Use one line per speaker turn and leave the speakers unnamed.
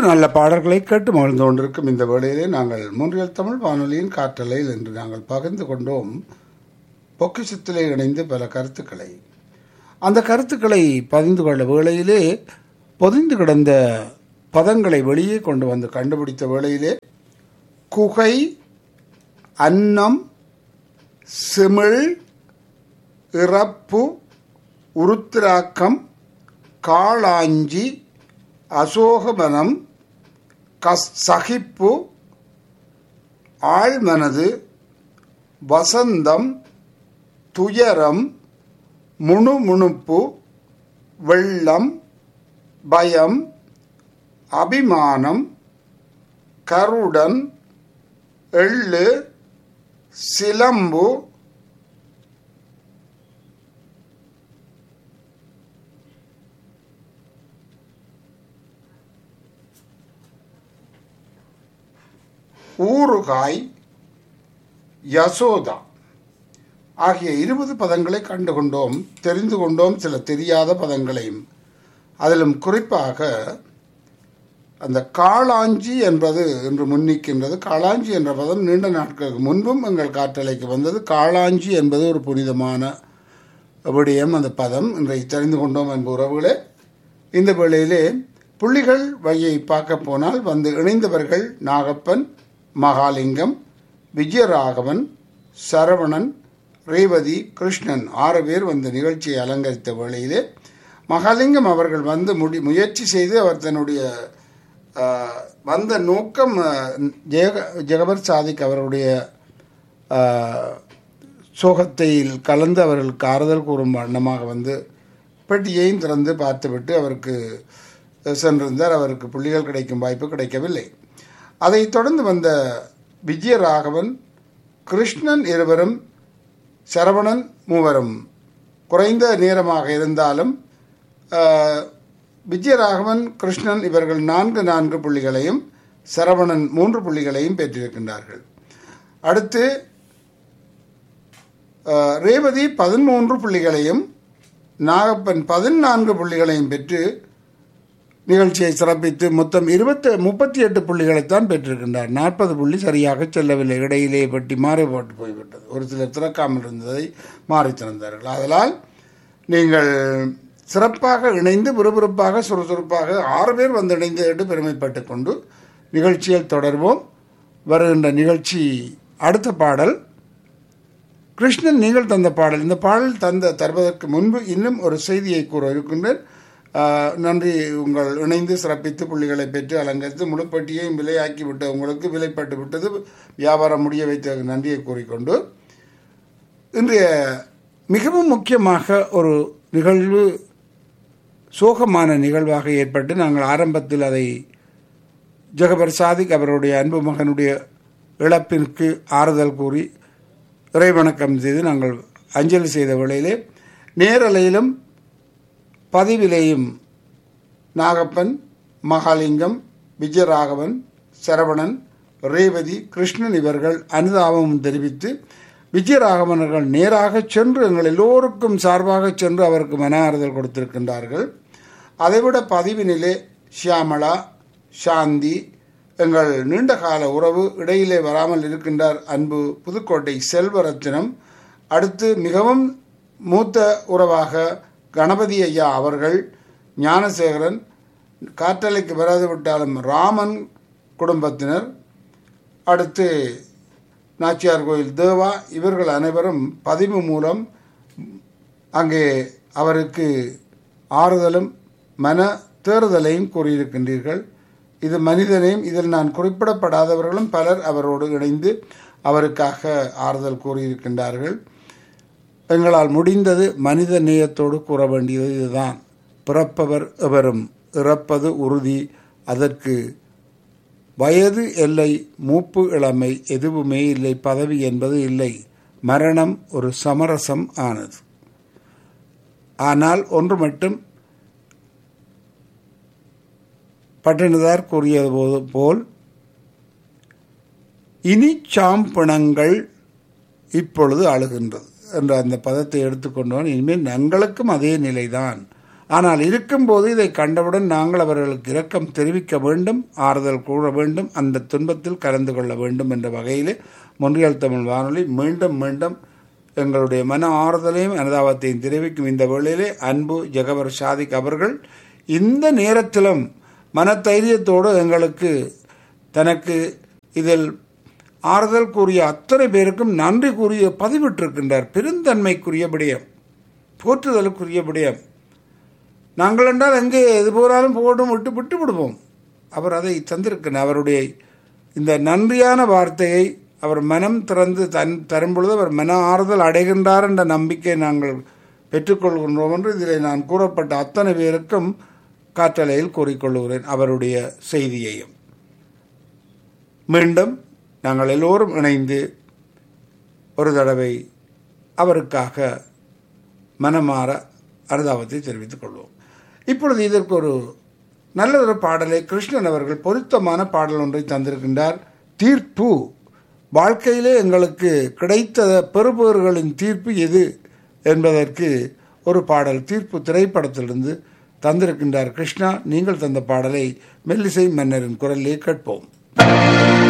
நல்ல பாடல்களை கேட்டு மகிழ்ந்து கொண்டிருக்கும் இந்த வேளையிலே நாங்கள் மூன்றியல் தமிழ் வானொலியின் காற்றலையில் என்று நாங்கள் பகிர்ந்து கொண்டோம் பொக்கிஷத்திலே இணைந்து பல கருத்துக்களை அந்த கருத்துக்களை பதிந்து கொள்ள வேளையிலே பொதிந்து கிடந்த பதங்களை வெளியே கொண்டு வந்து கண்டுபிடித்த வேளையிலே குகை அன்னம் சிமிழ் இறப்பு உருத்திராக்கம் காளாஞ்சி அசோகமனம் கஸ் சகிப்பு ஆழ்மனது வசந்தம் துயரம் முணுமுணுப்பு வெள்ளம் பயம் அபிமானம் கருடன் எள்ளு சிலம்பு ஊறுகாய் யசோதா ஆகிய இருபது பதங்களை கண்டு கொண்டோம் தெரிந்து கொண்டோம் சில தெரியாத பதங்களையும் அதிலும் குறிப்பாக அந்த காளாஞ்சி என்பது என்று முன்னிக்கின்றது காளாஞ்சி என்ற பதம் நீண்ட நாட்களுக்கு முன்பும் எங்கள் காற்றலைக்கு வந்தது காளாஞ்சி என்பது ஒரு புனிதமான விடயம் அந்த பதம் இன்றைக்கு தெரிந்து கொண்டோம் என்ப உறவுகளே இந்த வேளையிலே புள்ளிகள் வகையை பார்க்க போனால் வந்து இணைந்தவர்கள் நாகப்பன் மகாலிங்கம் விஜயராகவன் சரவணன் ரேவதி கிருஷ்ணன் ஆறு பேர் வந்து நிகழ்ச்சியை அலங்கரித்த வேளையிலே மகாலிங்கம் அவர்கள் வந்து முடி முயற்சி செய்து அவர் தன்னுடைய ஆஹ், வந்த நோக்கம் ஆஹ், ஜெக ஜெகபர் சாதிக் அவருடைய ஆஹ், சோகத்தில் கலந்து அவர்களுக்கு ஆறுதல் கூறும் வண்ணமாக வந்து பெட்டியையும் திறந்து பார்த்துவிட்டு அவருக்கு சென்றிருந்தார் அவருக்கு புள்ளிகள் கிடைக்கும் வாய்ப்பு கிடைக்கவில்லை அதைத் தொடர்ந்து வந்த விஜயராகவன் கிருஷ்ணன் இருவரும் சரவணன் மூவரும் குறைந்த நேரமாக இருந்தாலும் ஆஹ், விஜயராகவன் கிருஷ்ணன் இவர்கள் நான்கு நான்கு புள்ளிகளையும் சரவணன் மூன்று புள்ளிகளையும் பெற்றிருக்கின்றார்கள் அடுத்து ஆஹ், ரேவதி பதிமூன்று புள்ளிகளையும் நாகப்பன் பதினான்கு புள்ளிகளையும் பெற்று நிகழ்ச்சியை சிறப்பித்து மொத்தம் இருபத்தி முப்பத்தி எட்டு புள்ளிகளைத்தான் பெற்றிருக்கின்றார் நாற்பது புள்ளி சரியாக செல்லவில்லை இடையிலே பட்டி மாறுபட்டு போய்விட்டது ஒரு சிலர் திறக்காமல் இருந்ததை மாறி திறந்தார்கள் அதனால் நீங்கள் சிறப்பாக இணைந்து விறுவிறுப்பாக சுறுசுறுப்பாக ஆறு பேர் வந்து இணைந்து என்று பெருமைப்பட்டு கொண்டு நிகழ்ச்சியில் தொடர்வோம் வருகின்ற நிகழ்ச்சி அடுத்த பாடல் கிருஷ்ணன் நீங்கள் தந்த பாடல் இந்த பாடல் தந்த தருவதற்கு முன்பு இன்னும் ஒரு செய்தியை கூற இருக்கின்றேன் ஆஹ், நன்றி உங்கள் இணைந்து சிறப்பித்து புள்ளிகளை பெற்று அலங்கரித்து முழுப்பட்டியையும் விலையாக்கி விட்ட உங்களுக்கு விலைப்பட்டு விட்டது வியாபாரம் முடிய வைத்த நன்றியை கூறிக்கொண்டு இன்றைய மிகவும் முக்கியமாக ஒரு நிகழ்வு சோகமான நிகழ்வாக ஏற்பட்டு நாங்கள் ஆரம்பத்தில் அதை ஜெகபர் சாதிக் அவருடைய அன்பு மகனுடைய இழப்பிற்கு ஆறுதல் கூறி இறைவணக்கம் செய்து நாங்கள் அஞ்சலி செய்த வேளையிலே நேரலையிலும் பதிவிலேயும் நாகப்பன் மகாலிங்கம் விஜயராகவன் சரவணன் ரேவதி கிருஷ்ணன் இவர்கள் அனுதாபம் தெரிவித்து விஜயராகவன் அவர்கள் நேராக சென்று எங்கள் எல்லோருக்கும் சார்பாக சென்று அவருக்கு மன ஆறுதல் கொடுத்திருக்கின்றார்கள் அதைவிட பதிவினிலே ஷியாமளா சாந்தி எங்கள் நீண்டகால உறவு இடையிலே வராமல் இருக்கின்றார் அன்பு புதுக்கோட்டை செல்வரத்தினம் அடுத்து மிகவும் மூத்த உறவாக கணபதி ஐயா அவர்கள் ஞானசேகரன் காற்றலைக்கு வராது விட்டாலும் ராமன் குடும்பத்தினர் அடுத்து நாச்சியார் கோயில் தேவா இவர்கள் அனைவரும் பதிவு மூலம் அங்கே அவருக்கு ஆறுதலும் மன தேறுதலையும் கூறியிருக்கின்றீர்கள் இது மனிதனையும் இதில் நான் குறிப்பிடப்படாதவர்களும் பலர் அவரோடு இணைந்து அவருக்காக ஆறுதல் கூறியிருக்கின்றார்கள் எங்களால் முடிந்தது மனித நேயத்தோடு கூற வேண்டியது இதுதான் பிறப்பவர் எவரும் இறப்பது உறுதி அதற்கு வயது எல்லை மூப்பு இளமை எதுவுமே இல்லை பதவி என்பது இல்லை மரணம் ஒரு சமரசம் ஆனது ஆனால் ஒன்று மட்டும் பட்டினதார் கூறியது போது- போல் இனி சாம்பிணங்கள் இப்பொழுது அழுகின்றது என்ற அந்த பதத்தை எடுத்துக்கொண்டவன் இனிமேல் எங்களுக்கும் அதே நிலைதான் ஆனால் இருக்கும்போது இதை கண்டவுடன் நாங்கள் அவர்களுக்கு இரக்கம் தெரிவிக்க வேண்டும் ஆறுதல் கூற வேண்டும் அந்த துன்பத்தில் கலந்து கொள்ள வேண்டும் என்ற வகையில் மொன்றியல் தமிழ் வானொலி மீண்டும் மீண்டும் எங்களுடைய மன ஆறுதலையும் அனுதாபத்தையும் தெரிவிக்கும் இந்த வேளையிலே அன்பு ஜெகவர் ஷாதிக் அவர்கள் இந்த நேரத்திலும் மனதைரியத்தோடு எங்களுக்கு தனக்கு இதில் ஆறுதல் கூறிய அத்தனை பேருக்கும் நன்றி கூறிய பதிவிட்டிருக்கின்றார் பெருந்தன்மைக்குரிய விடயம் போற்றுதலுக்குரிய விடயம் நாங்கள் என்றால் எங்கே எது போனாலும் போடும் விட்டு விட்டு விடுவோம் அவர் அதை தந்திருக்கிறார் அவருடைய இந்த நன்றியான வார்த்தையை அவர் மனம் திறந்து தன் தரும் பொழுது அவர் மன ஆறுதல் அடைகின்றார் என்ற நம்பிக்கை நாங்கள் பெற்றுக்கொள்கின்றோம் என்று இதில் நான் கூறப்பட்ட அத்தனை பேருக்கும் காற்றலையில் கூறிக்கொள்கிறேன் அவருடைய செய்தியையும் மீண்டும் நாங்கள் எல்லோரும் இணைந்து ஒரு தடவை அவருக்காக மனமாற அனுதாபத்தை தெரிவித்துக் கொள்வோம் இப்பொழுது இதற்கு ஒரு நல்லதொரு பாடலை கிருஷ்ணன் அவர்கள் பொருத்தமான பாடல் ஒன்றை தந்திருக்கின்றார் தீர்ப்பு வாழ்க்கையிலே எங்களுக்கு கிடைத்த பெறுபவர்களின் தீர்ப்பு எது என்பதற்கு ஒரு பாடல் தீர்ப்பு திரைப்படத்திலிருந்து தந்திருக்கின்றார் கிருஷ்ணா நீங்கள் தந்த பாடலை மெல்லிசை மன்னரின் குரலிலே கேட்போம்